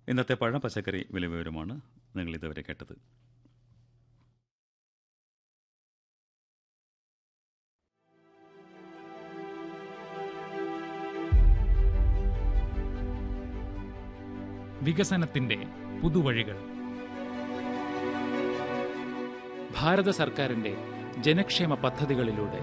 ഇന്നത്തെ പഴം പച്ചക്കറി വില വിവരമാണ് നിങ്ങൾ ഇതുവരെ കേട്ടത് വികസനത്തിന്റെ പുതുവഴികൾ ഭാരത സർക്കാരിന്റെ ജനക്ഷേമ പദ്ധതികളിലൂടെ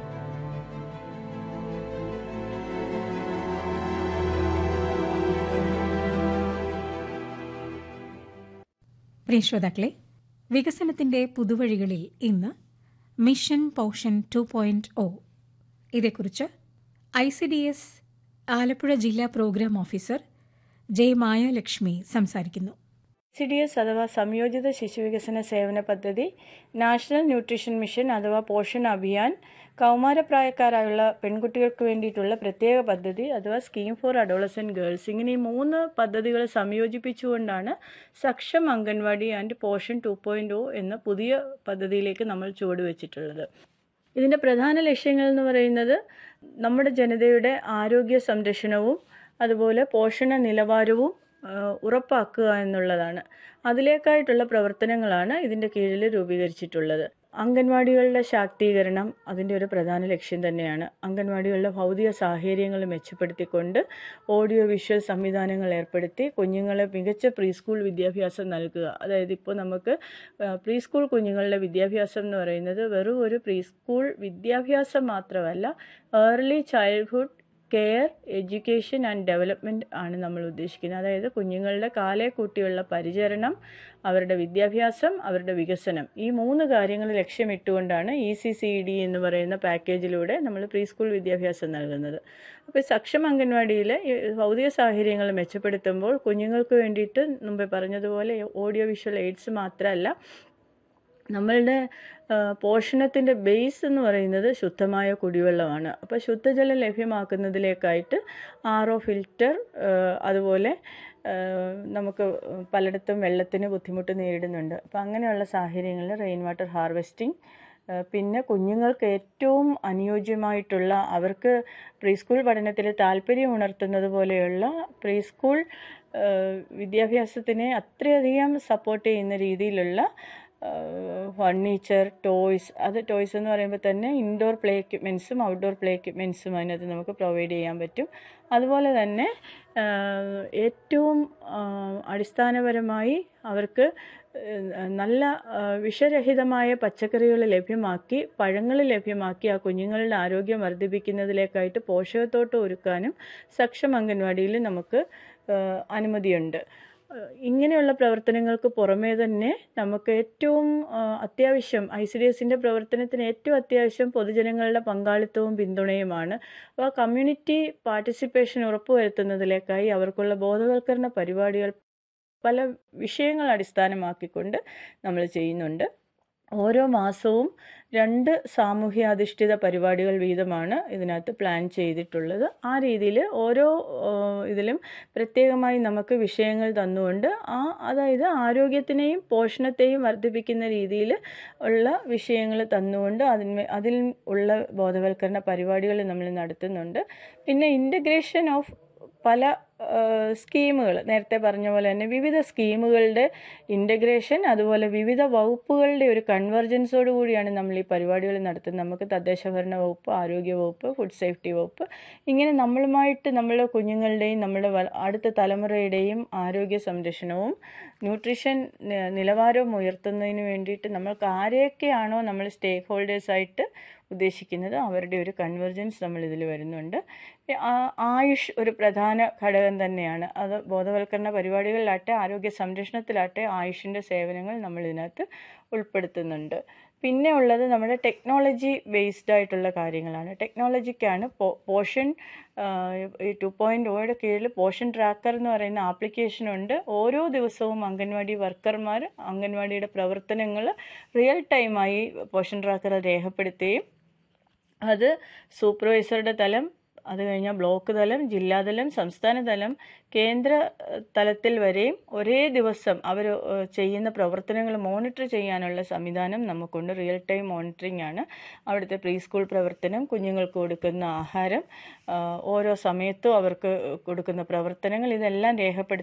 പ്രിയ ശ്രോതാക്കളെ വികസനത്തിന്റെ പുതുവഴികളിൽ ഇന്ന് mission Poshan two point O ഇതേക്കുറിച്ച് I C D S Alappuzha ജില്ലാ പ്രോഗ്രാം ഓഫീസർ ജെ മായാലക്ഷ്മി സംസാരിക്കുന്നു സി ഡി എസ് അഥവാ സംയോജിത ശിശുവികസന സേവന പദ്ധതി നാഷണൽ ന്യൂട്രീഷൻ മിഷൻ അഥവാ പോഷൺ അഭിയാൻ കൗമാരപ്രായക്കാരായുള്ള പെൺകുട്ടികൾക്ക് വേണ്ടിയിട്ടുള്ള പ്രത്യേക പദ്ധതി അഥവാ സ്കീം ഫോർ അഡോളസൻ ഗേൾസ് ഇങ്ങനെ ഈ മൂന്ന് പദ്ധതികൾ സംയോജിപ്പിച്ചുകൊണ്ടാണ് Saksham anganwadi and Poshan two point O എന്ന പുതിയ പദ്ധതിയിലേക്ക് നമ്മൾ ചുവടുവെച്ചിട്ടുള്ളത് ഇതിൻ്റെ പ്രധാന ലക്ഷ്യങ്ങൾ എന്ന് പറയുന്നത് നമ്മുടെ ജനതയുടെ ആരോഗ്യ സംരക്ഷണവും അതുപോലെ പോഷണ നിലവാരവും ഉറപ്പാക്കുക എന്നുള്ളതാണ് അതിലേക്കായിട്ടുള്ള പ്രവർത്തനങ്ങളാണ് ഇതിൻ്റെ കീഴിൽ രൂപീകരിച്ചിട്ടുള്ളത് അംഗൻവാടികളുടെ ശാക്തീകരണം അതിൻ്റെ ഒരു പ്രധാന ലക്ഷ്യം തന്നെയാണ് അംഗൻവാടികളുടെ ഭൗതിക സാഹചര്യങ്ങൾ മെച്ചപ്പെടുത്തിക്കൊണ്ട് ഓഡിയോ വിഷ്വൽ സംവിധാനങ്ങൾ ഏർപ്പെടുത്തി കുഞ്ഞുങ്ങളെ മികച്ച പ്രീ സ്കൂൾ വിദ്യാഭ്യാസം നൽകുക അതായത് ഇപ്പോൾ നമുക്ക് പ്രീ സ്കൂൾ കുഞ്ഞുങ്ങളുടെ വിദ്യാഭ്യാസം എന്ന് പറയുന്നത് വെറും ഒരു പ്രീ സ്കൂൾ വിദ്യാഭ്യാസം മാത്രമല്ല early childhood care education and development ആണ് നമ്മൾ ഉദ്ദേശിക്കുന്നത് അതായത് കുഞ്ഞുങ്ങളുടെ കാലേ കൂട്ടിയുള്ള പരിചരണം അവരുടെ വിദ്യാഭ്യാസം അവരുടെ വികസനം ഈ മൂന്ന് കാര്യങ്ങൾ ലക്ഷ്യമിട്ടുകൊണ്ടാണ് ഇ സി സി ഡി എന്ന് പറയുന്ന പാക്കേജിലൂടെ നമ്മൾ പ്രീ സ്കൂൾ വിദ്യാഭ്യാസം നൽകുന്നത് അപ്പോൾ സക്ഷമ അംഗൻവാടിയിൽ ഭൗതിക സാഹചര്യങ്ങൾ മെച്ചപ്പെടുത്തുമ്പോൾ കുഞ്ഞുങ്ങൾക്ക് വേണ്ടിയിട്ട് മുമ്പേ പറഞ്ഞതുപോലെ ഓഡിയോ വിഷ്വൽ എയ്ഡ്സ് മാത്രമല്ല നമ്മളുടെ പോഷണത്തിൻ്റെ ബേസ് എന്ന് പറയുന്നത് ശുദ്ധമായ കുടിവെള്ളമാണ് അപ്പോൾ ശുദ്ധജലം ലഭ്യമാക്കുന്നതിലേക്കായിട്ട് ആർ ഒ ഫിൽറ്റർ അതുപോലെ നമുക്ക് പലയിടത്തും വെള്ളത്തിന് ബുദ്ധിമുട്ട് നേരിടുന്നുണ്ട് അപ്പോൾ അങ്ങനെയുള്ള സാഹചര്യങ്ങളിൽ റെയിൻ വാട്ടർ ഹാർവെസ്റ്റിംഗ് പിന്നെ കുഞ്ഞുങ്ങൾക്ക് ഏറ്റവും അനുയോജ്യമായിട്ടുള്ള അവർക്ക് പ്രീ സ്കൂൾ പഠനത്തിൽ താല്പര്യം ഉണർത്തുന്നത് പോലെയുള്ള പ്രീ സ്കൂൾ വിദ്യാഭ്യാസത്തിനെ അത്രയധികം സപ്പോർട്ട് ചെയ്യുന്ന രീതിയിലുള്ള ഫർണിച്ചർ ടോയ്സ് അത് ടോയ്സ് എന്ന് പറയുമ്പോൾ തന്നെ ഇൻഡോർ പ്ലേ എക്യുപ്മെൻസും ഔട്ട്ഡോർ പ്ലേ എക്യുപ്മെൻസും അതിനകത്ത് നമുക്ക് പ്രൊവൈഡ് ചെയ്യാൻ പറ്റും അതുപോലെ തന്നെ ഏറ്റവും അടിസ്ഥാനപരമായി അവർക്ക് നല്ല വിഷരഹിതമായ പച്ചക്കറികൾ ലഭ്യമാക്കി പഴങ്ങൾ ലഭ്യമാക്കി ആ കുഞ്ഞുങ്ങളുടെ ആരോഗ്യം വർദ്ധിപ്പിക്കുന്നതിലേക്കായിട്ട് പോഷകത്തോട്ട് ഒരുക്കാനും സക്ഷം അംഗൻവാടിയിൽ നമുക്ക് അനുമതിയുണ്ട് ഇങ്ങനെയുള്ള പ്രവർത്തനങ്ങൾക്ക് പുറമേ തന്നെ നമുക്ക് ഏറ്റവും അത്യാവശ്യം ഐ സി ഡി എസിൻ്റെ പ്രവർത്തനത്തിന് ഏറ്റവും അത്യാവശ്യം പൊതുജനങ്ങളുടെ പങ്കാളിത്തവും പിന്തുണയുമാണ് അപ്പോൾ കമ്മ്യൂണിറ്റി പാർട്ടിസിപ്പേഷൻ ഉറപ്പുവരുത്തുന്നതിലേക്കായി അവർക്കുള്ള ബോധവൽക്കരണ പരിപാടികൾ പല വിഷയങ്ങൾ അടിസ്ഥാനമാക്കിക്കൊണ്ട് നമ്മൾ ചെയ്യുന്നുണ്ട് ഓരോ മാസവും രണ്ട് സാമൂഹ്യാധിഷ്ഠിത പരിപാടികൾ വീതമാണ് ഇതിനകത്ത് പ്ലാൻ ചെയ്തിട്ടുള്ളത് ആ രീതിയിൽ ഓരോ ഇതിലും പ്രത്യേകമായി നമുക്ക് വിഷയങ്ങൾ തന്നുകൊണ്ട് ആ അതായത് ആരോഗ്യത്തിനെയും പോഷണത്തെയും വർദ്ധിപ്പിക്കുന്ന രീതിയിൽ ഉള്ള വിഷയങ്ങൾ തന്നുകൊണ്ട് അതിന് അതിൽ ഉള്ള ബോധവൽക്കരണ പരിപാടികൾ നമ്മൾ നടത്തുന്നുണ്ട് പിന്നെ ഇൻ്റഗ്രേഷൻ ഓഫ് പല സ്കീമുകൾ നേരത്തെ പറഞ്ഞ പോലെ തന്നെ വിവിധ സ്കീമുകളുടെ ഇൻ്റഗ്രേഷൻ അതുപോലെ വിവിധ വകുപ്പുകളുടെ ഒരു കൺവെർജൻസോട് കൂടിയാണ് നമ്മൾ ഈ പരിപാടികൾ നടത്തുന്നത് നമുക്ക് തദ്ദേശഭരണ വകുപ്പ് ആരോഗ്യ വകുപ്പ് ഫുഡ് സേഫ്റ്റി വകുപ്പ് ഇങ്ങനെ നമ്മളുമായിട്ട് നമ്മുടെ കുഞ്ഞുങ്ങളുടെയും നമ്മുടെ അടുത്ത തലമുറയുടെയും ആരോഗ്യ സംരക്ഷണവും ന്യൂട്രീഷൻ നിലവാരവും ഉയർത്തുന്നതിന് വേണ്ടിയിട്ട് നമ്മൾക്ക് ആരെയൊക്കെയാണോ നമ്മൾ സ്റ്റേക്ക് ഹോൾഡേഴ്സായിട്ട് ഉദ്ദേശിക്കുന്നത് അവരുടെ ഒരു കൺവെർജൻസ് നമ്മൾ ഇതിൽ വരുന്നുണ്ട് ആയുഷ് ഒരു പ്രധാന ഘടകം തന്നെയാണ് അത് ബോധവൽക്കരണ പരിപാടികളിലാട്ടെ ആരോഗ്യ സംരക്ഷണത്തിലാട്ടെ ആയുഷിൻ്റെ സേവനങ്ങൾ നമ്മൾ ഇതിനകത്ത് ഉൾപ്പെടുത്തുന്നുണ്ട് പിന്നെ ഉള്ളത് നമ്മുടെ ടെക്നോളജി ബേസ്ഡ് ആയിട്ടുള്ള കാര്യങ്ങളാണ് ടെക്നോളജിക്കാണ് പോഷൻ ഈ ടു പോയിൻറ്റ് ഒയുടെ കീഴിൽ പോഷൻ ട്രാക്കർ എന്ന് പറയുന്ന ആപ്ലിക്കേഷൻ ഉണ്ട് ഓരോ ദിവസവും അംഗൻവാടി വർക്കർമാർ അംഗൻവാടിയുടെ പ്രവർത്തനങ്ങൾ റിയൽ ടൈമായി പോഷൻ ട്രാക്കറിൽ രേഖപ്പെടുത്തുകയും അത് സൂപ്പർവൈസറുടെ തലം അത് കഴിഞ്ഞാൽ ബ്ലോക്ക് തലം ജില്ലാതലം സംസ്ഥാന തലം കേന്ദ്ര തലത്തിൽ വരെയും ഒരേ ദിവസം അവർ ചെയ്യുന്ന പ്രവർത്തനങ്ങൾ മോണിറ്റർ ചെയ്യാനുള്ള സംവിധാനം നമുക്കുണ്ട് റിയൽ ടൈം മോണിറ്ററിംഗ് ആണ് അവിടുത്തെ പ്രീ സ്കൂൾ പ്രവർത്തനം കുഞ്ഞുങ്ങൾക്ക് കൊടുക്കുന്ന ആഹാരം ഓരോ സമയത്തും അവർക്ക് കൊടുക്കുന്ന പ്രവർത്തനങ്ങൾ ഇതെല്ലാം രേഖപ്പെടുത്തി